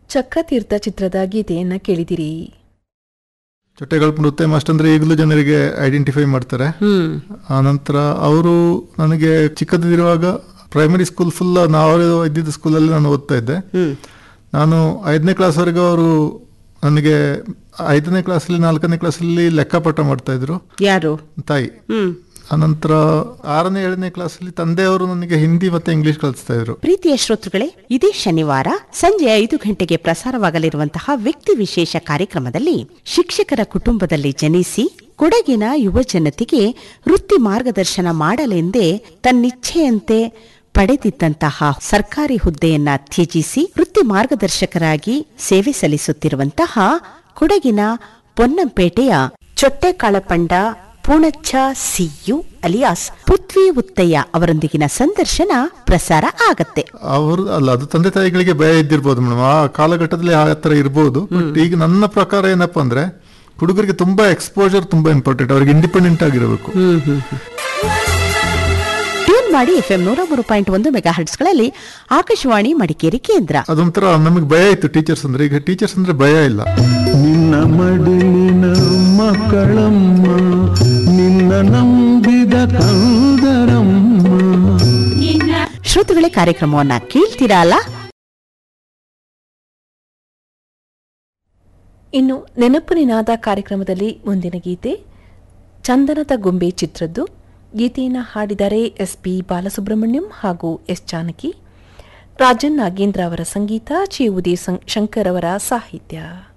ಚಕ್ರತೀರ್ಥ ಚಿತ್ರದ ಗೀತೆಯನ್ನ ಕೇಳಿದಿರಿ ಚೊಟ್ಟೆಗಳ್ಪು ನೃತ್ಯ ಮಾಸ್ಟರ್ ಅಂದ್ರೆ ಈಗಲೂ ಜನರಿಗೆ ಐಡೆಂಟಿಫೈ ಮಾಡ್ತಾರೆ ಹ್ಮ್ ಆ ನಂತರ ಅವರು ನನಗೆ ಚಿಕ್ಕದಿರುವಾಗ ಪ್ರೈಮರಿ ಸ್ಕೂಲ್ ಫುಲ್ ನಾವು ಇದ್ದಿದ್ದ ಸ್ಕೂಲಲ್ಲಿ ನಾನು ಓದ್ತಾ ಇದ್ದೆ ಹ್ಮ್ ನಾನು ಐದನೇ ಕ್ಲಾಸ್ವರೆಗೂ ಅವರು ನನಗೆ ಐದನೇ ಕ್ಲಾಸಲ್ಲಿ ನಾಲ್ಕನೇ ಕ್ಲಾಸಲ್ಲಿ ಲೆಕ್ಕಪಟ್ಟ ಮಾಡ್ತಾ ಇದ್ರು ಯಾರು ತಾಯಿ ಹ್ಮ್ ಆನಂತರ ಆರನೇ ಏಳನೇ ಕ್ಲಾಸಲ್ಲಿ ತಂದೆಯವರು ನನಗೆ ಹಿಂದಿ ಮತ್ತೆ ಇಂಗ್ಲಿಷ್ ಕಲಿಸ್ತಾ ಇದ್ರು ಪ್ರೀತಿಯ ಶ್ರೋತೃಗಳೇ ಇದೇ ಶನಿವಾರ ಸಂಜೆ ಐದು ಗಂಟೆಗೆ ಪ್ರಸಾರವಾಗಲಿರುವಂತಹ ವ್ಯಕ್ತಿ ವಿಶೇಷ ಕಾರ್ಯಕ್ರಮದಲ್ಲಿ ಶಿಕ್ಷಕರ ಕುಟುಂಬದಲ್ಲಿ ಜನಿಸಿ ಕೊಡಗಿನ ಯುವ ಜನತೆಗೆ ವೃತ್ತಿ ಮಾರ್ಗದರ್ಶನ ಮಾಡಲೆಂದೇ ತನ್ನಿಚ್ಛೆಯಂತೆ ಪಡೆದಿದ್ದಂತಹ ಸರ್ಕಾರಿ ಹುದ್ದೆಯನ್ನ ತ್ಯಜಿಸಿ ವೃತ್ತಿ ಮಾರ್ಗದರ್ಶಕರಾಗಿ ಸೇವೆ ಸಲ್ಲಿಸುತ್ತಿರುವಂತಹ ಕೊಡಗಿನ ಪೊನ್ನಂಪೇಟೆಯ ಚೊಟ್ಟೆಕಾಳಪಂಡ ಪೂಣಚ್ಚ ಸಿಯು ಅಲಿಯಾಸ್ ಪೃಥ್ವಿ ಉತ್ತಯ್ಯ ಅವರೊಂದಿಗಿನ ಸಂದರ್ಶನ ಪ್ರಸಾರ ಆಗತ್ತೆ ಅವರು ಅಲ್ಲ ಅದು ತಂದೆ ತಾಯಿಗಳಿಗೆ ಭಯ ಇದ್ದಿರ್ಬೋದು ಮೇಡಮ್ ಆ ಕಾಲಘಟ್ಟದಲ್ಲಿ ಆ ತರ ಇರ್ಬೋದು ಬಟ್ ಈಗ ನನ್ನ ಪ್ರಕಾರ ಏನಪ್ಪಾ ಅಂದ್ರೆ ಹುಡುಗರಿಗೆ ತುಂಬಾ ಎಕ್ಸ್ಪೋಜರ್ ತುಂಬಾ ಇಂಪಾರ್ಟೆಂಟ್ ಅವ್ರಿಗೆ ಇಂಡಿಪೆಂಡೆಂಟ್ ಆಗಿರಬೇಕು ಟ್ಯೂನ್ ಮಾಡಿ ಎಫ್ಎಂ ನೂರ ಮೂರು ಪಾಯಿಂಟ್ ಒಂದು ಮೆಗಾ ಹರ್ಟ್ಸ್ಗಳಲ್ಲಿ ಆಕಾಶವಾಣಿ ಮಡಿಕೇರಿ ಕೇಂದ್ರ ಅದೊಂಥರ ನಮಗೆ ಭಯ ಇತ್ತು ಟೀಚರ್ಸ್ ಅಂದ್ರೆ ಈಗ ಟೀಚರ್ಸ್ ಅಂದ್ರೆ ಭಯ ಇಲ್ಲ ನಿನ್ನ ಮಡಿಲಿನ ಮಕ್ಕಳಮ್ಮ ನಿನ್ನ ನಂಬಿದ ಕಂದರಮ್ಮ ಶ್ರೋತೃಗಳೇ ಕಾರ್ಯಕ್ರಮವನ್ನ ಕೇಳ್ತೀರಾ ಅಲ್ಲ ಇನ್ನು ನೆನಪು ನಿನಾದ ಕಾರ್ಯಕ್ರಮದಲ್ಲಿ ಮುಂದಿನ ಗೀತೆ ಚಂದನದ ಗೊಂಬೆ ಚಿತ್ರದ್ದು ಗೀತೆಯನ್ನು ಹಾಡಿದರೆ ಎಸ್ ಪಿ ಬಾಲಸುಬ್ರಹ್ಮಣ್ಯಂ ಹಾಗೂ ಎಸ್ ಜಾನಕಿ ರಾಜನ್ ನಾಗೇಂದ್ರ ಅವರ ಸಂಗೀತ ಚಿ ಉದಯ ಶಂಕರ್ ಅವರ ಸಾಹಿತ್ಯ